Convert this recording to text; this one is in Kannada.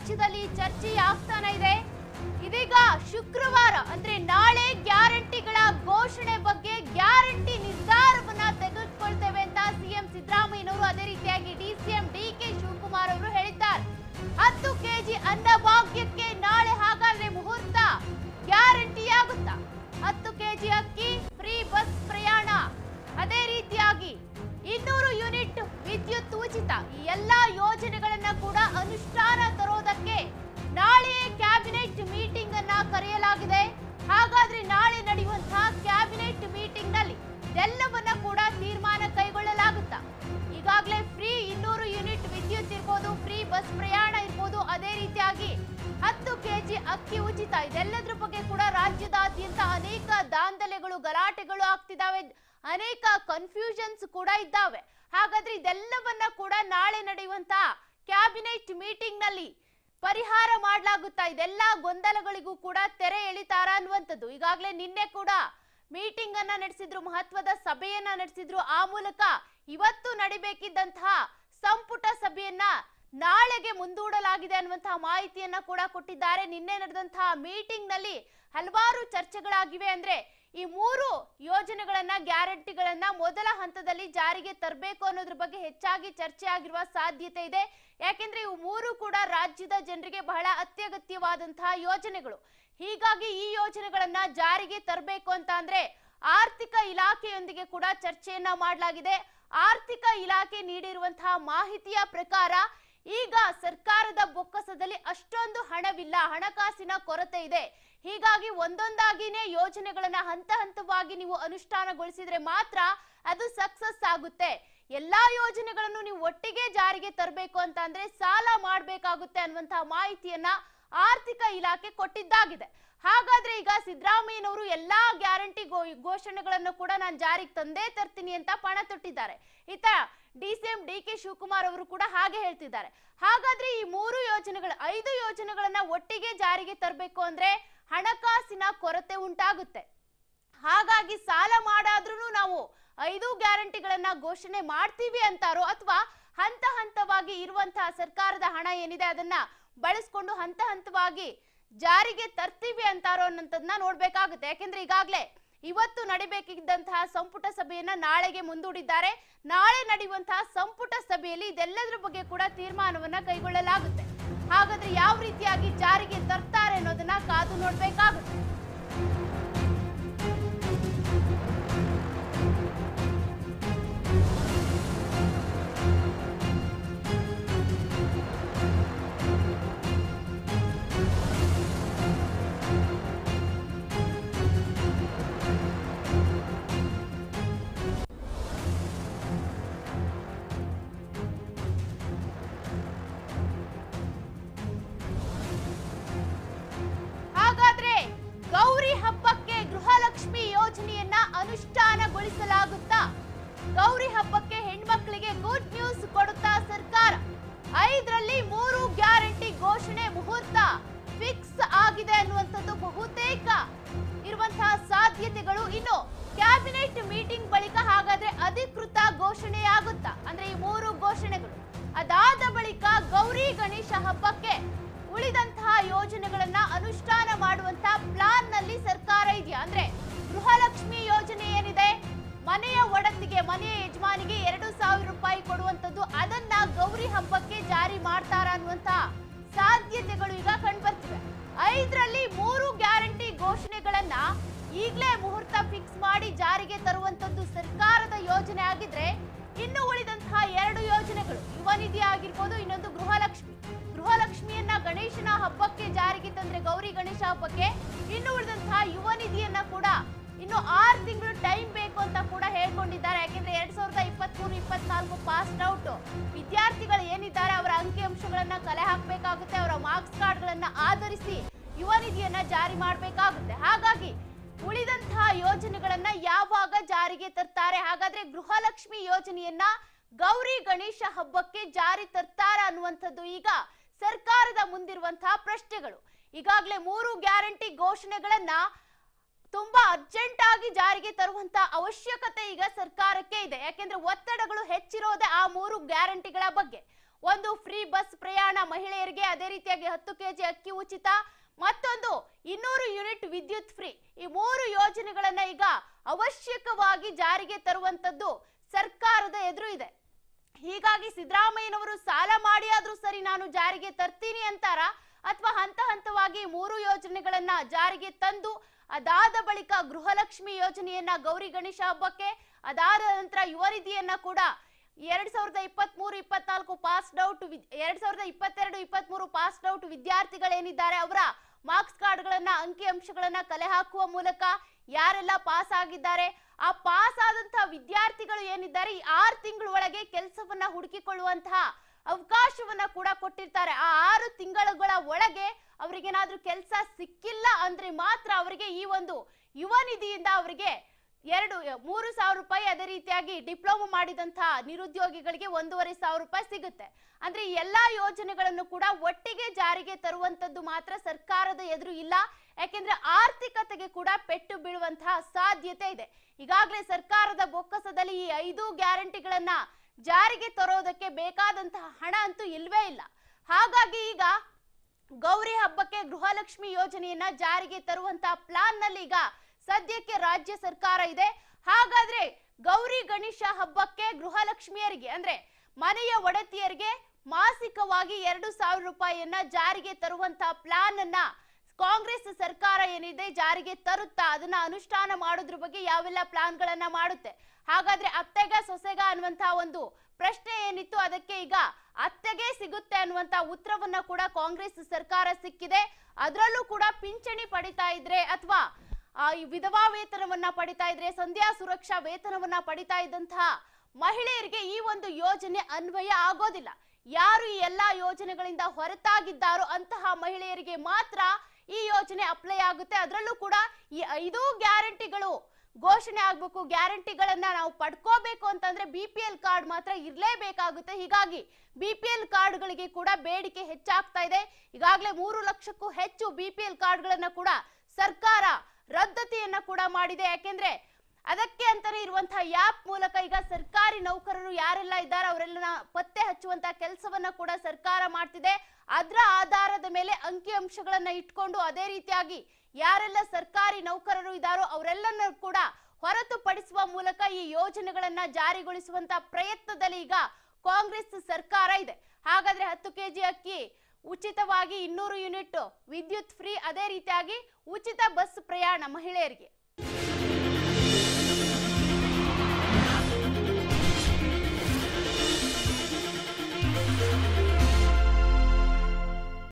ರಾಜ್ಯದಲ್ಲಿ ಚರ್ಚೆ ಆಗ್ತಾನೆ ಇದೆ ಇದೀಗ ಶುಕ್ರವಾರ ಅಂದ್ರೆ ನಾಳೆ ಗ್ಯಾರಂಟಿಗಳ ಘೋಷಣೆ ಬಗ್ಗೆ ಗ್ಯಾರಂಟಿ ನಿರ್ಧಾರವನ್ನ ತೆಗೆದುಕೊಳ್ತೇವೆ ಅಂತ ಸಿಎಂ ಸಿದ್ದರಾಮಯ್ಯನವರು ಅದೇ ರೀತಿಯಾಗಿ ಡಿಸಿಎಂ ಡಿ ಕೆ ಶಿವಕುಮಾರ್ ಅವರು ಹೇಳಿದ್ದಾರೆ ಹತ್ತು ಕೆಜಿ ಅನ್ನಭಾಗ್ಯಕ್ಕೆ ನಾಳೆ ಹಾಗಾದ್ರೆ ಮುಹೂರ್ತ ಗ್ಯಾರಂಟಿ ಆಗುತ್ತಾ ಹತ್ತು ಕೆಜಿ ಅಕ್ಕಿ ಫ್ರೀ ಬಸ್ ಪ್ರಯಾಣ ಅದೇ ರೀತಿಯಾಗಿ ಇನ್ನೂರು ಯೂನಿಟ್ ವಿದ್ಯುತ್ ಉಚಿತ ಈ ಎಲ್ಲಾ ಯೋಜನೆಗಳನ್ನ ಕೂಡ ಅನುಷ್ಠಾನ ತರೋದಕ್ಕೆ ನಾಳೆಯೇ ಕ್ಯಾಬಿನೆಟ್ ಮೀಟಿಂಗ್ ಅನ್ನ ಕರೆಯಲಾಗಿದೆ ಹಾಗಾದ್ರೆ ನಾಳೆ ನಡೆಯುವಂತಹ ಕ್ಯಾಬಿನೆಟ್ ಮೀಟಿಂಗ್ ನಲ್ಲಿ ಇದೆಲ್ಲವನ್ನ ಕೂಡ ತೀರ್ಮಾನ ಕೈಗೊಳ್ಳಲಾಗುತ್ತಾ ಈಗಾಗಲೇ ಫ್ರೀ ಇನ್ನೂರು ಯೂನಿಟ್ ವಿದ್ಯುತ್ ಇರ್ಬೋದು ಫ್ರೀ ಬಸ್ ಪ್ರಯಾಣ ಇರ್ಬೋದು ಅದೇ ರೀತಿಯಾಗಿ ಹತ್ತು ಕೆಜಿ ಅಕ್ಕಿ ಉಚಿತ ಇದೆಲ್ಲದ್ರ ಬಗ್ಗೆ ಕೂಡ ರಾಜ್ಯದಾದ್ಯಂತ ಅನೇಕ ದಾಂಧಲೆಗಳು ಗಲಾಟೆಗಳು ಆಗ್ತಿದಾವೆ ಅನೇಕ ಕನ್ಫ್ಯೂಷನ್ಸ್ ಕೂಡ ಇದ್ದಾವೆ ಹಾಗಾದ್ರೆ ಇದೆಲ್ಲವನ್ನ ಕೂಡ ನಾಳೆ ನಡೆಯುವಂತಹ ಕ್ಯಾಬಿನೆಟ್ ಮೀಟಿಂಗ್ ನಲ್ಲಿ ಪರಿಹಾರ ಮಾಡಲಾಗುತ್ತಾ ಇದೆಲ್ಲ ಗೊಂದಲಗಳಿಗೂ ಕೂಡ ತೆರೆ ಎಳಿತಾರ ಅನ್ನುವಂಥದ್ದು ಈಗಾಗಲೇ ನಿನ್ನೆ ಕೂಡ ಮೀಟಿಂಗ್ ಅನ್ನ ನಡೆಸಿದ್ರು ಮಹತ್ವದ ಸಭೆಯನ್ನ ನಡೆಸಿದ್ರು ಆ ಮೂಲಕ ಇವತ್ತು ನಡಿಬೇಕಿದ್ದಂತಹ ಸಂಪುಟ ಸಭೆಯನ್ನ ನಾಳೆಗೆ ಮುಂದೂಡಲಾಗಿದೆ ಅನ್ನುವಂತಹ ಮಾಹಿತಿಯನ್ನ ಕೂಡ ಕೊಟ್ಟಿದ್ದಾರೆ ನಿನ್ನೆ ನಡೆದಂತಹ ಮೀಟಿಂಗ್ ನಲ್ಲಿ ಹಲವಾರು ಚರ್ಚೆಗಳಾಗಿವೆ ಅಂದ್ರೆ ಈ ಮೂರು ಯೋಜನೆಗಳನ್ನ ಗ್ಯಾರಂಟಿಗಳನ್ನ ಮೊದಲ ಹಂತದಲ್ಲಿ ಜಾರಿಗೆ ತರಬೇಕು ಅನ್ನೋದ್ರ ಬಗ್ಗೆ ಹೆಚ್ಚಾಗಿ ಚರ್ಚೆ ಆಗಿರುವ ಸಾಧ್ಯತೆ ಇದೆ ಯಾಕೆಂದ್ರೆ ಇವು ಮೂರು ಕೂಡ ರಾಜ್ಯದ ಜನರಿಗೆ ಬಹಳ ಅತ್ಯಗತ್ಯವಾದಂತಹ ಯೋಜನೆಗಳು ಹೀಗಾಗಿ ಈ ಯೋಜನೆಗಳನ್ನ ಜಾರಿಗೆ ತರಬೇಕು ಅಂತ ಅಂದ್ರೆ ಆರ್ಥಿಕ ಇಲಾಖೆಯೊಂದಿಗೆ ಕೂಡ ಚರ್ಚೆಯನ್ನ ಮಾಡಲಾಗಿದೆ ಆರ್ಥಿಕ ಇಲಾಖೆ ನೀಡಿರುವಂತಹ ಮಾಹಿತಿಯ ಪ್ರಕಾರ ಈಗ ಸರ್ಕಾರದ ಬೊಕ್ಕಸದಲ್ಲಿ ಅಷ್ಟೊಂದು ಹಣವಿಲ್ಲ ಹಣಕಾಸಿನ ಕೊರತೆ ಇದೆ ಹೀಗಾಗಿ ಒಂದೊಂದಾಗಿನೇ ಯೋಜನೆಗಳನ್ನ ಹಂತ ಹಂತವಾಗಿ ನೀವು ಅನುಷ್ಠಾನಗೊಳಿಸಿದ್ರೆ ಮಾತ್ರ ಅದು ಸಕ್ಸಸ್ ಆಗುತ್ತೆ ಎಲ್ಲಾ ಯೋಜನೆಗಳನ್ನು ನೀವು ಒಟ್ಟಿಗೆ ಜಾರಿಗೆ ತರಬೇಕು ಅಂತ ಅಂದ್ರೆ ಸಾಲ ಮಾಡಬೇಕಾಗುತ್ತೆ ಅನ್ನುವಂತಹ ಮಾಹಿತಿಯನ್ನ ಆರ್ಥಿಕ ಇಲಾಖೆ ಕೊಟ್ಟಿದ್ದಾಗಿದೆ ಹಾಗಾದ್ರೆ ಈಗ ಸಿದ್ದರಾಮಯ್ಯನವರು ಎಲ್ಲಾ ಗ್ಯಾರಂಟಿ ಘೋಷಣೆಗಳನ್ನು ಕೂಡ ನಾನು ಜಾರಿಗೆ ತಂದೇ ತರ್ತೀನಿ ಅಂತ ಪಣ ತೊಟ್ಟಿದ್ದಾರೆ ಇತ ಡಿಸಿಎಂ ಡಿ ಕೆ ಶಿವಕುಮಾರ್ ಅವರು ಕೂಡ ಹಾಗೆ ಹೇಳ್ತಿದ್ದಾರೆ ಹಾಗಾದ್ರೆ ಈ ಮೂರು ಯೋಜನೆಗಳು ಐದು ಯೋಜನೆಗಳನ್ನ ಒಟ್ಟಿಗೆ ಜಾರಿಗೆ ತರಬೇಕು ಅಂದ್ರೆ ಹಣಕಾಸಿನ ಕೊರತೆ ಉಂಟಾಗುತ್ತೆ ಹಾಗಾಗಿ ಸಾಲ ಮಾಡಾದ್ರೂ ನಾವು ಐದು ಗ್ಯಾರಂಟಿಗಳನ್ನ ಘೋಷಣೆ ಮಾಡ್ತೀವಿ ಅಂತಾರೋ ಅಥವಾ ಹಂತ ಹಂತವಾಗಿ ಇರುವಂತಹ ಸರ್ಕಾರದ ಹಣ ಏನಿದೆ ಅದನ್ನ ಬಳಸ್ಕೊಂಡು ಹಂತ ಹಂತವಾಗಿ ಜಾರಿಗೆ ತರ್ತೀವಿ ಅಂತಾರೋ ಅನ್ನೋದನ್ನ ನೋಡ್ಬೇಕಾಗುತ್ತೆ ಯಾಕೆಂದ್ರೆ ಈಗಾಗ್ಲೇ ಇವತ್ತು ನಡಿಬೇಕಿದ್ದಂತಹ ಸಂಪುಟ ಸಭೆಯನ್ನ ನಾಳೆಗೆ ಮುಂದೂಡಿದ್ದಾರೆ ನಾಳೆ ನಡೆಯುವಂತಹ ಸಂಪುಟ ಸಭೆಯಲ್ಲಿ ಇದೆಲ್ಲದರ ಬಗ್ಗೆ ಕೂಡ ತೀರ್ಮಾನವನ್ನ ಕೈಗೊಳ್ಳಲಾಗುತ್ತೆ ಹಾಗಾದ್ರೆ ಯಾವ ರೀತಿಯಾಗಿ ಜಾರಿಗೆ ತರ್ತಾರೆ ಅನ್ನೋದನ್ನ ಕಾದು ನೋಡ್ಬೇಕಾಗುತ್ತೆ ಹಾಗಾದ್ರೆ ಗೌರಿ ಹಬ್ಬಕ್ಕೆ ಗೃಹಲಕ್ಷ್ಮಿ ಯೋಜನೆಯನ್ನ ಅನುಷ್ಠಾನಗೊಳಿಸಲಾಗುತ್ತಾ ಗೌರಿ ಹಬ್ಬಕ್ಕೆ ಹೆಣ್ಮಕ್ಳಿಗೆ ಗುಡ್ ನ್ಯೂಸ್ ಕೊಡುತ್ತಾ ಸರ್ಕಾರ ಐದರಲ್ಲಿ ಮೂರು ಗ್ಯಾರಂಟಿ ಘೋಷಣೆ ಮುಹೂರ್ತ ಫಿಕ್ಸ್ ಆಗಿದೆ ಅನ್ನುವಂಥದ್ದು ಬಹುತೇಕ ಇರುವಂತಹ ಸಾಧ್ಯತೆಗಳು ಇನ್ನು ಕ್ಯಾಬಿನೆಟ್ ಮೀಟಿಂಗ್ ಬಳಿಕ ಹಾಗಾದ್ರೆ ಅಧಿಕೃತ ಘೋಷಣೆಯಾಗುತ್ತಾ ಅಂದ್ರೆ ಈ ಮೂರು ಘೋಷಣೆಗಳು ಅದಾದ ಬಳಿಕ ಗೌರಿ ಗಣೇಶ ಹಬ್ಬಕ್ಕೆ ಉಳಿದಂತಹ ಯೋಜನೆಗಳನ್ನ ಅನುಷ್ಠಾನ ಮಾಡುವಂತಹ ಪ್ಲಾನ್ ನಲ್ಲಿ ಸರ್ಕಾರ ಇದೆಯಾ ಅಂದ್ರೆ ಗೃಹಲಕ್ಷ್ಮಿ ಯೋಜನೆ ಏನಿದೆ ಮನೆಯ ಒಡತಿಗೆ ಮನೆಯ ಯಜಮಾನಿಗೆ ಎರಡು ಸಾವಿರ ರೂಪಾಯಿ ಕೊಡುವಂತದ್ದು ಅದನ್ನ ಗೌರಿ ಹಬ್ಬಕ್ಕೆ ಜಾರಿ ಮಾಡ್ತಾರ ಅನ್ನುವಂತ ಸಾಧ್ಯತೆಗಳು ಈಗ ಕಂಡುಬರ್ತಿವೆ ಐದರಲ್ಲಿ ಮೂರು ಗ್ಯಾರಂಟಿ ಘೋಷಣೆಗಳನ್ನ ಈಗಲೇ ಮುಹೂರ್ತ ಫಿಕ್ಸ್ ಮಾಡಿ ಜಾರಿಗೆ ತರುವಂತದ್ದು ಸರ್ಕಾರದ ಯೋಜನೆ ಆಗಿದ್ರೆ ಇನ್ನು ಉಳಿದಂತಹ ಎರಡು ಯೋಜನೆಗಳು ಯುವ ನಿಧಿ ಆಗಿರ್ಬೋದು ಇನ್ನೊಂದು ಗೃಹಲಕ್ಷ್ಮಿ ಗೃಹಲಕ್ಷ್ಮಿಯನ್ನ ಗಣೇಶನ ಹಬ್ಬಕ್ಕೆ ಜಾರಿಗೆ ತಂದ್ರೆ ಗೌರಿ ಗಣೇಶ ಹಬ್ಬಕ್ಕೆ ಇನ್ನು ಉಳಿದಂತಹ ಯುವ ನಿಧಿಯನ್ನ ಕೂಡ ಇನ್ನು ಆರು ತಿಂಗಳು ಟೈಮ್ ಬೇಕು ಅಂತ ಕೂಡ ಹೇಳ್ಕೊಂಡಿದ್ದಾರೆ ಯಾಕೆಂದ್ರೆ ಎರಡ್ ಸಾವಿರದ ಇಪ್ಪತ್ಮೂರು ಇಪ್ಪತ್ನಾಲ್ಕು ಪಾಸ್ಡ್ ಔಟ್ ವಿದ್ಯಾರ್ಥಿಗಳು ಏನಿದ್ದಾರೆ ಅವರ ಅಂಕಿಅಂಶಗಳನ್ನ ಕಲೆ ಹಾಕಬೇಕಾಗುತ್ತೆ ಅವರ ಮಾರ್ಕ್ಸ್ ಕಾರ್ಡ್ಗಳನ್ನ ಆಧರಿಸಿ ಯುವ ನಿಧಿಯನ್ನ ಜಾರಿ ಮಾಡಬೇಕಾಗುತ್ತೆ ಹಾಗಾಗಿ ಉಳಿದಂತಹ ಯೋಜನೆಗಳನ್ನ ಯಾವಾಗ ಜಾರಿಗೆ ತರ್ತಾರೆ ಹಾಗಾದ್ರೆ ಗೃಹಲಕ್ಷ್ಮಿ ಯೋಜನೆಯನ್ನ ಗೌರಿ ಗಣೇಶ ಹಬ್ಬಕ್ಕೆ ಜಾರಿ ತರ್ತಾರ ಅನ್ನುವಂಥದ್ದು ಈಗ ಸರ್ಕಾರದ ಮುಂದಿರುವಂತಹ ಪ್ರಶ್ನೆಗಳು ಈಗಾಗಲೇ ಮೂರು ಗ್ಯಾರಂಟಿ ಘೋಷಣೆಗಳನ್ನ ತುಂಬಾ ಅರ್ಜೆಂಟ್ ಆಗಿ ಜಾರಿಗೆ ತರುವಂತ ಅವಶ್ಯಕತೆ ಈಗ ಸರ್ಕಾರಕ್ಕೆ ಇದೆ ಯಾಕೆಂದ್ರೆ ಒತ್ತಡಗಳು ಹೆಚ್ಚಿರೋದೇ ಆ ಮೂರು ಗ್ಯಾರಂಟಿಗಳ ಬಗ್ಗೆ ಒಂದು ಫ್ರೀ ಬಸ್ ಪ್ರಯಾಣ ಮಹಿಳೆಯರಿಗೆ ಅದೇ ರೀತಿಯಾಗಿ ಹತ್ತು ಕೆಜಿ ಅಕ್ಕಿ ಉಚಿತ ಮತ್ತೊಂದು ಇನ್ನೂರು ಯೂನಿಟ್ ವಿದ್ಯುತ್ ಫ್ರೀ ಈ ಮೂರು ಯೋಜನೆಗಳನ್ನ ಈಗ ಅವಶ್ಯಕವಾಗಿ ಜಾರಿಗೆ ತರುವಂತದ್ದು ಸರ್ಕಾರದ ಎದುರು ಇದೆ ಹೀಗಾಗಿ ಸಿದ್ದರಾಮಯ್ಯನವರು ಸಾಲ ಮಾಡಿ ಆದ್ರೂ ಸರಿ ನಾನು ಜಾರಿಗೆ ತರ್ತೀನಿ ಅಂತಾರ ಅಥವಾ ಹಂತ ಹಂತವಾಗಿ ಮೂರು ಯೋಜನೆಗಳನ್ನ ಜಾರಿಗೆ ತಂದು ಅದಾದ ಬಳಿಕ ಗೃಹಲಕ್ಷ್ಮಿ ಯೋಜನೆಯನ್ನ ಗೌರಿ ಗಣೇಶ ಹಬ್ಬಕ್ಕೆ ಅದಾದ ನಂತರ ಯುವ ನಿಧಿಯನ್ನ ಕೂಡ ಎರಡ್ ಸಾವಿರದ ಇಪ್ಪತ್ತ್ ಮೂರು ಇಪ್ಪತ್ನಾಲ್ಕು ಪಾಸ್ಡ್ ಔಟ್ ಎರಡ್ ಸಾವಿರದ ಇಪ್ಪತ್ತೆರಡು ಇಪ್ಪತ್ತ್ ಮೂರು ಪಾಸ್ಡ್ ಔಟ್ ವಿದ್ಯಾರ್ಥಿಗಳೇನಿದ್ದಾರೆ ಅವರ ಮಾರ್ಕ್ಸ್ ಕಾರ್ಡ್ಗಳನ್ನ ಅಂಕಿ ಅಂಶಗಳನ್ನ ಕಲೆ ಹಾಕುವ ಮೂಲಕ ಯಾರೆಲ್ಲ ಪಾಸ್ ಆಗಿದ್ದಾರೆ ಆ ಪಾಸ್ ಆದಂತಹ ವಿದ್ಯಾರ್ಥಿಗಳು ಏನಿದ್ದಾರೆ ಈ ಆರು ತಿಂಗಳ ಒಳಗೆ ಕೆಲಸವನ್ನ ಹುಡುಕಿಕೊಳ್ಳುವಂತಹ ಅವಕಾಶವನ್ನ ಕೂಡ ಕೊಟ್ಟಿರ್ತಾರೆ ಆ ಆರು ತಿಂಗಳುಗಳ ಒಳಗೆ ಅವ್ರಿಗೇನಾದ್ರೂ ಕೆಲಸ ಸಿಕ್ಕಿಲ್ಲ ಅಂದ್ರೆ ಮಾತ್ರ ಅವರಿಗೆ ಈ ಒಂದು ಯುವ ನಿಧಿಯಿಂದ ಅವರಿಗೆ ಎರಡು ಮೂರು ಸಾವಿರ ರೂಪಾಯಿ ಅದೇ ರೀತಿಯಾಗಿ ಡಿಪ್ಲೊಮಾ ಮಾಡಿದಂತಹ ನಿರುದ್ಯೋಗಿಗಳಿಗೆ ಒಂದೂವರೆ ಸಾವಿರ ರೂಪಾಯಿ ಸಿಗುತ್ತೆ ಅಂದ್ರೆ ಈ ಎಲ್ಲಾ ಯೋಜನೆಗಳನ್ನು ಕೂಡ ಒಟ್ಟಿಗೆ ಜಾರಿಗೆ ತರುವಂತದ್ದು ಮಾತ್ರ ಸರ್ಕಾರದ ಎದುರು ಇಲ್ಲ ಯಾಕೆಂದ್ರೆ ಆರ್ಥಿಕತೆಗೆ ಕೂಡ ಪೆಟ್ಟು ಬೀಳುವಂತಹ ಸಾಧ್ಯತೆ ಇದೆ ಈಗಾಗಲೇ ಸರ್ಕಾರದ ಬೊಕ್ಕಸದಲ್ಲಿ ಈ ಐದು ಗ್ಯಾರಂಟಿಗಳನ್ನ ಜಾರಿಗೆ ತರೋದಕ್ಕೆ ಬೇಕಾದಂತಹ ಹಣ ಅಂತೂ ಇಲ್ವೇ ಇಲ್ಲ ಹಾಗಾಗಿ ಈಗ ಗೌರಿ ಹಬ್ಬಕ್ಕೆ ಗೃಹಲಕ್ಷ್ಮಿ ಯೋಜನೆಯನ್ನ ಜಾರಿಗೆ ತರುವಂತಹ ಪ್ಲಾನ್ ನಲ್ಲಿ ಈಗ ಸದ್ಯಕ್ಕೆ ರಾಜ್ಯ ಸರ್ಕಾರ ಇದೆ ಹಾಗಾದ್ರೆ ಗೌರಿ ಗಣೇಶ ಹಬ್ಬಕ್ಕೆ ಗೃಹಲಕ್ಷ್ಮಿಯರಿಗೆ ಅಂದ್ರೆ ಮನೆಯ ಒಡತಿಯರಿಗೆ ಮಾಸಿಕವಾಗಿ ಎರಡು ಸಾವಿರ ರೂಪಾಯಿಯನ್ನ ಜಾರಿಗೆ ತರುವಂತಹ ಪ್ಲಾನ್ ಅನ್ನ ಕಾಂಗ್ರೆಸ್ ಸರ್ಕಾರ ಏನಿದೆ ಜಾರಿಗೆ ತರುತ್ತಾ ಅದನ್ನ ಅನುಷ್ಠಾನ ಮಾಡೋದ್ರ ಬಗ್ಗೆ ಯಾವೆಲ್ಲ ಪ್ಲಾನ್ ಗಳನ್ನ ಮಾಡುತ್ತೆ ಹಾಗಾದ್ರೆ ಅತ್ತೆಗ ಸೊಸೆಗ ಅನ್ನುವಂತಹ ಒಂದು ಪ್ರಶ್ನೆ ಏನಿತ್ತು ಅದಕ್ಕೆ ಈಗ ಅತ್ತೆಗೆ ಸಿಗುತ್ತೆ ಅನ್ನುವಂತ ಉತ್ತರವನ್ನ ಕೂಡ ಕಾಂಗ್ರೆಸ್ ಸರ್ಕಾರ ಸಿಕ್ಕಿದೆ ಅದರಲ್ಲೂ ಕೂಡ ಪಿಂಚಣಿ ಪಡಿತಾ ಇದ್ರೆ ಅಥವಾ ಈ ವಿಧವಾ ವೇತನವನ್ನ ಪಡಿತಾ ಇದ್ರೆ ಸಂಧ್ಯಾ ಸುರಕ್ಷಾ ವೇತನವನ್ನ ಪಡಿತಾ ಇದ್ದಂತಹ ಮಹಿಳೆಯರಿಗೆ ಈ ಒಂದು ಯೋಜನೆ ಅನ್ವಯ ಆಗೋದಿಲ್ಲ ಯಾರು ಈ ಎಲ್ಲಾ ಯೋಜನೆಗಳಿಂದ ಹೊರತಾಗಿದ್ದಾರೋ ಅಂತಹ ಮಹಿಳೆಯರಿಗೆ ಮಾತ್ರ ಈ ಯೋಜನೆ ಅಪ್ಲೈ ಆಗುತ್ತೆ ಅದರಲ್ಲೂ ಕೂಡ ಈ ಐದು ಗ್ಯಾರಂಟಿಗಳು ಘೋಷಣೆ ಆಗ್ಬೇಕು ಗ್ಯಾರಂಟಿಗಳನ್ನ ನಾವು ಪಡ್ಕೋಬೇಕು ಅಂತಂದ್ರೆ ಬಿ ಪಿ ಎಲ್ ಕಾರ್ಡ್ ಮಾತ್ರ ಇರ್ಲೇಬೇಕಾಗುತ್ತೆ ಹೀಗಾಗಿ ಬಿ ಪಿ ಎಲ್ ಕಾರ್ಡ್ಗಳಿಗೆ ಕೂಡ ಬೇಡಿಕೆ ಹೆಚ್ಚಾಗ್ತಾ ಇದೆ ಈಗಾಗಲೇ ಮೂರು ಲಕ್ಷಕ್ಕೂ ಹೆಚ್ಚು ಬಿ ಪಿ ಎಲ್ ಕಾರ್ಡ್ಗಳನ್ನ ಕೂಡ ಸರ್ಕಾರ ರದ್ದತಿಯನ್ನ ಕೂಡ ಮಾಡಿದೆ ಯಾಕೆಂದ್ರೆ ಅದಕ್ಕೆ ಅಂತಾನೆ ಇರುವಂತಹ ಆ್ಯಪ್ ಮೂಲಕ ಈಗ ಸರ್ಕಾರಿ ನೌಕರರು ಯಾರೆಲ್ಲ ಇದ್ದಾರೆ ಅವರೆಲ್ಲ ಪತ್ತೆ ಹಚ್ಚುವಂತಹ ಕೆಲಸವನ್ನ ಕೂಡ ಸರ್ಕಾರ ಮಾಡ್ತಿದೆ ಅದರ ಆಧಾರದ ಮೇಲೆ ಅಂಕಿ ಅಂಶಗಳನ್ನ ಇಟ್ಕೊಂಡು ಅದೇ ರೀತಿಯಾಗಿ ಯಾರೆಲ್ಲ ಸರ್ಕಾರಿ ನೌಕರರು ಇದ್ದಾರೋ ಅವರೆಲ್ಲನ್ನ ಕೂಡ ಹೊರತುಪಡಿಸುವ ಮೂಲಕ ಈ ಯೋಜನೆಗಳನ್ನ ಜಾರಿಗೊಳಿಸುವಂತ ಪ್ರಯತ್ನದಲ್ಲಿ ಈಗ ಕಾಂಗ್ರೆಸ್ ಸರ್ಕಾರ ಇದೆ ಹಾಗಾದ್ರೆ ಹತ್ತು ಕೆಜಿ ಅಕ್ಕಿ ಉಚಿತವಾಗಿ ಇನ್ನೂರು ಯೂನಿಟ್ ವಿದ್ಯುತ್ ಫ್ರೀ ಅದೇ ರೀತಿಯಾಗಿ ಉಚಿತ ಬಸ್ ಪ್ರಯಾಣ ಮಹಿಳೆಯರಿಗೆ